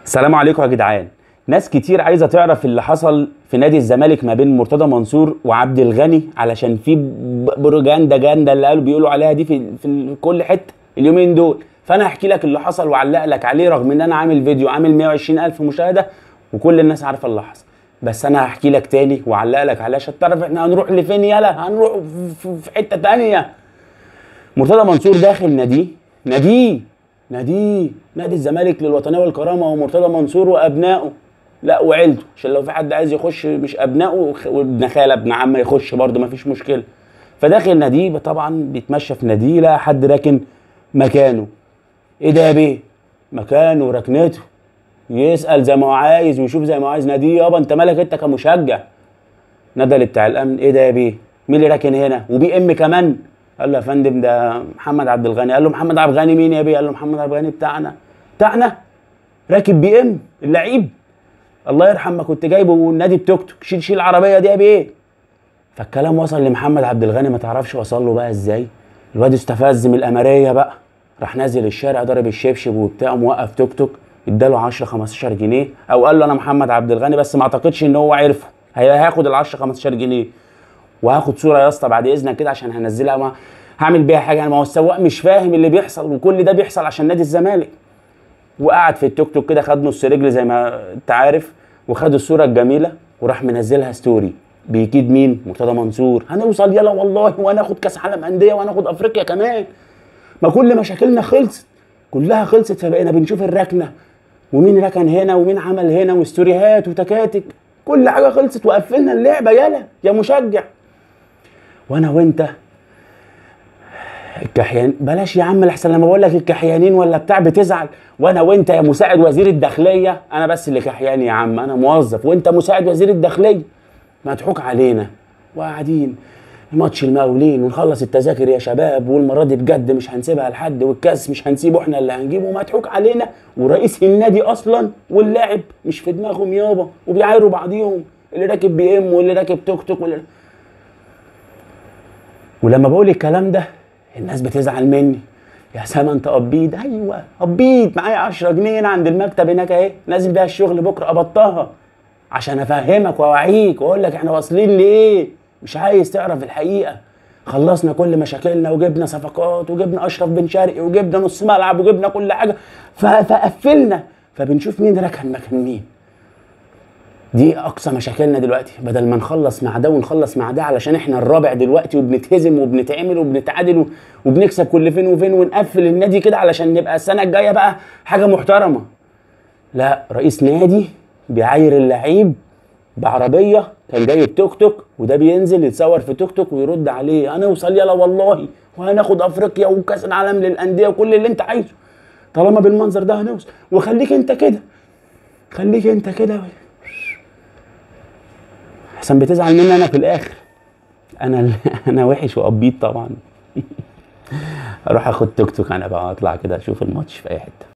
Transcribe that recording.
السلام عليكم يا جدعان ناس كتير عايزه تعرف اللي حصل في نادي الزمالك ما بين مرتضى منصور وعبد الغني علشان في ب- بروجاندا جاندا اللي قالوا بيقولوا عليها دي في في كل حته اليومين دول فانا هحكي لك اللي حصل واعلق لك عليه رغم ان انا عامل فيديو عامل 120 الف مشاهده وكل الناس عارفه اللي حصل بس انا هحكي لك تاني واعلق لك عليه عشان تعرف احنا هنروح لفين يلا هنروح في- في- في حته تانيه مرتضى منصور داخل ناديه ناديه ناديه نادي الزمالك للوطنيه والكرامه ومرتضى منصور وابنائه لا وعيلته عشان لو في حد عايز يخش مش ابنائه وخ- وابن خاله ابن عم يخش برضه مفيش مشكله فداخل ناديه طبعا بيتمشى في ناديه لقى حد راكن مكانه ايه ده يا بيه مكانه ركنته يسال زي ما هو عايز ويشوف زي ما هو عايز ناديه يابا انت مالك انت كمشجع نادى بتاع الامن ايه ده يا بيه مين اللي راكن هنا وبي ام كمان قال له يا فندم ده محمد عبد الغني قال له محمد عبد الغني مين يا بيه قال له محمد عبد الغني بتاعنا بتاعنا راكب بي ام اللعيب الله يرحم ما كنت جايبه النادي بتوك توك شيل شيل العربيه دي يا بيه فالكلام وصل لمحمد عبد الغني ما تعرفش وصل له بقى ازاي الواد استفز من الاماريه بقى راح نازل الشارع ضرب الشبشب وبتاع موقف توك توك اداله 10 15 جنيه او قال له انا محمد عبد الغني بس ما اعتقدش ان هو عرفه هي- هياخد ال 10 15 جنيه وهاخد صوره يا اسطى بعد اذنك كده عشان هنزلها ما هعمل بيها حاجه ما هو السواق مش فاهم اللي بيحصل وكل ده بيحصل عشان نادي الزمالك وقعد في التوك توك كده خد نص رجل زي ما انت عارف وخد الصوره الجميله وراح منزلها ستوري بيكيد مين مرتضى منصور هنوصل يلا والله وهناخد كاس عالم انديه وهناخد افريقيا كمان ما كل مشاكلنا خلصت كلها خلصت فبقينا بنشوف الركنه ومين ركن هنا ومين عمل هنا وستوريهات وتكاتك كل حاجه خلصت وقفلنا اللعبه يلا يا مشجع وانا وانت الكحيان بلاش يا عم لحسن لما بقول لك الكحيانين ولا بتاع بتزعل وانا وانت يا مساعد وزير الداخليه انا بس اللي كحيان يا عم انا موظف وانت مساعد وزير الداخليه مضحوك علينا وقاعدين ماتش المقاولين ونخلص التذاكر يا شباب والمره دي بجد مش هنسيبها لحد والكاس مش هنسيبه احنا اللي هنجيبه مضحوك علينا ورئيس النادي اصلا واللاعب مش في دماغهم يابا وبيعايروا بعضيهم اللي راكب بي ام واللي راكب توك توك واللي ولما بقول الكلام ده الناس بتزعل مني يا سما انت قبيض ايوه قبيض معايا 10 جنيه هنا عند المكتب هناك اهي نازل بيها الشغل بكره قبضتها عشان افهمك واوعيك واقول لك احنا واصلين لايه مش عايز تعرف الحقيقه خلصنا كل مشاكلنا وجبنا صفقات وجبنا اشرف بن شرقي وجبنا نص ملعب وجبنا كل حاجه ف- فقفلنا فبنشوف مين ركن مكان مين دي اقصى مشاكلنا دلوقتي بدل ما نخلص مع ده ونخلص مع ده علشان احنا الرابع دلوقتي وبنتهزم وبنتعمل وبنتعادل و- وبنكسب كل فين وفين ونقفل النادي كده علشان نبقى السنه الجايه بقى حاجه محترمه لا رئيس نادي بيعاير اللعيب بعربيه كان جايب توك توك وده بينزل يتصور في توك توك ويرد عليه هنوصل يلا والله وهناخد افريقيا وكاس العالم للانديه وكل اللي انت عايزه طالما بالمنظر ده هنوصل وخليك انت كده خليك انت كده احسن بتزعل مني انا في الاخر انا انا وحش وقبيط طبعا اروح اخد توك توك انا بقى اطلع كده اشوف الماتش في اي حته